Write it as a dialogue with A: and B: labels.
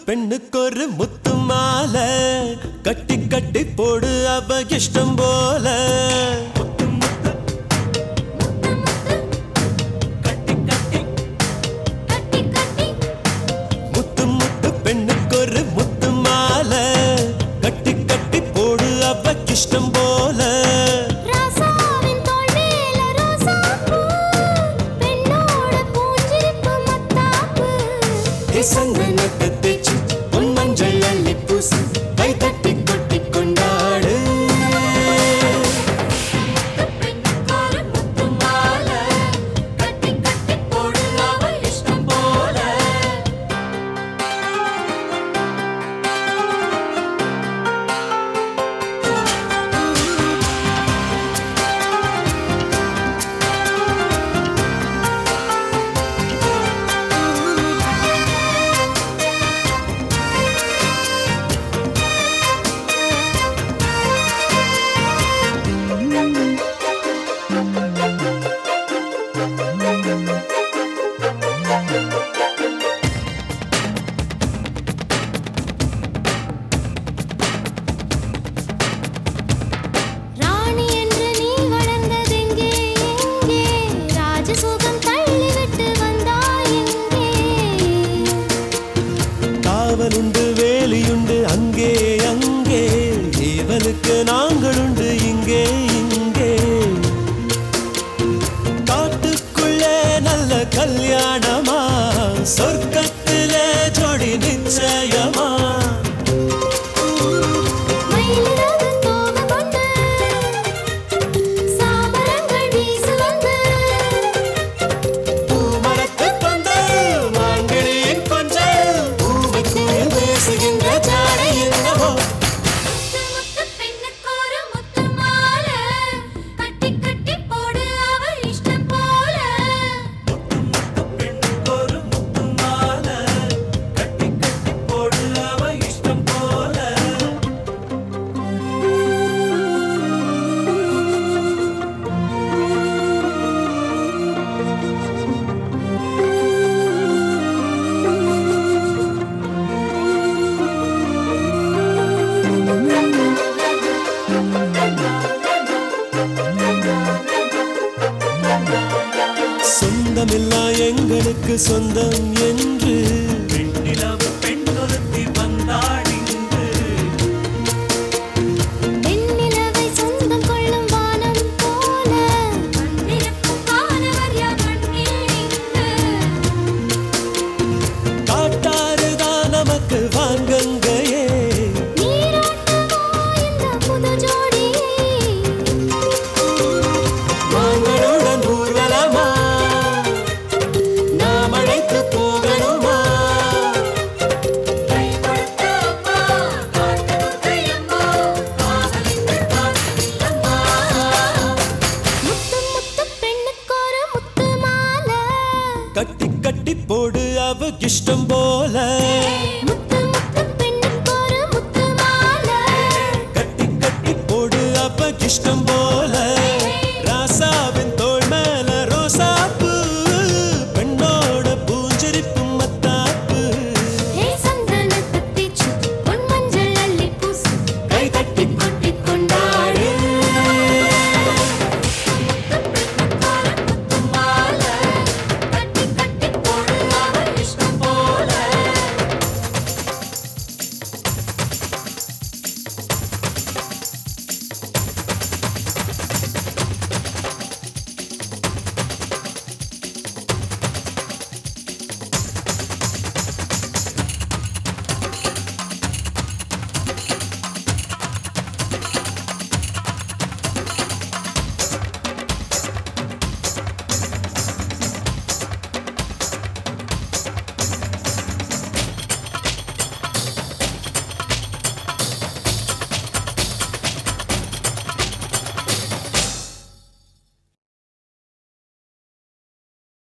A: பெண்ணுக்கொரு முத்து மாலை கட்டி கட்டி போடு அவ இஷ்டம் போல
B: கட்டி கட்டி
A: முத்து முத்து பெண்ணுக்கொரு முத்து மாலை கட்டி கட்டி போடு அவ இஷ்டம் போல
B: ராசாவின் தோள் மேல ரோசாப்பூ பெண்ணோட பூஞ்சிரிப்பு மத்தாப்பு
A: சந்தனத்தை தேச்சு உன் மஞ்சள் அள்ளி பூசு கை தட்டி கொட்டி கொண்டாடு
B: பெண்ணுக்கொரு முத்து மாலை கட்டி கட்டி போடு அவ இஷ்டம் போல ராணி என்று நீ வளர்ந்ததெங்கே எங்கே ராஜசுகம் தள்ளிவிட்டு வந்தாய் எங்கே
A: காவலுண்டு வேலியுண்டு அங்கே அங்கே ஏவலுக்கு நாங்களுண்டு இங்கே இங்கே காட்டுக்குள்ளே நல்ல கல்யாணமா சொர்க்கத்திலே ஜோடி நிச்சயமா
B: மயிலிறகு தோகை கொண்டு சாமரங்கள் வீசு வந்து
A: பூமரத்து பந்து மாங்கிழியின் கொஞ்சல் பூவைக்குயில் பேசுகின்ற ஜாடை என்னவோ
B: முத்து முத்து பெண்ணுக்கொரு முத்து மாலை கட்டி கட்டி போடு அவ இஷ்டம் போல
A: பெண்ணுக்கொரு முத்து மாலை கட்டி கட்டி போடு அவ இஷ்டம் போல சொந்தமில்லா எங்களுக்கு சொந்தம் என்று பெண்ணிலவு பெண்ணொருத்தி வந்தாள் இங்கு
B: வெண்ணிலவை சொந்தம் கொள்ளும் வானம் போல வந்திருக்கும் வானவர் யார் கண்ணில் இங்கு
A: காட்டாறுதான் நமக்கு வாங்கங்கையே
B: நீராட்டமோ இந்த புது ஜோடி
A: மாங்களுடன் ஊர்வலமா நாம் அழைத்து போகணுமா
B: கை கொடுத்த அம்மா காட்டு கையம்மா காதலித்து காத்தில்லம்மா முத்து முத்து பெண்ணுக்கொரு முத்து மாலை
A: கட்டி கட்டி போடு அவ இஷ்டம் போல
B: முத்து முத்து பெண்ணுக்கொரு முத்து மாலை
A: கட்டி கட்டி போடு அவ இஷ்டம் போல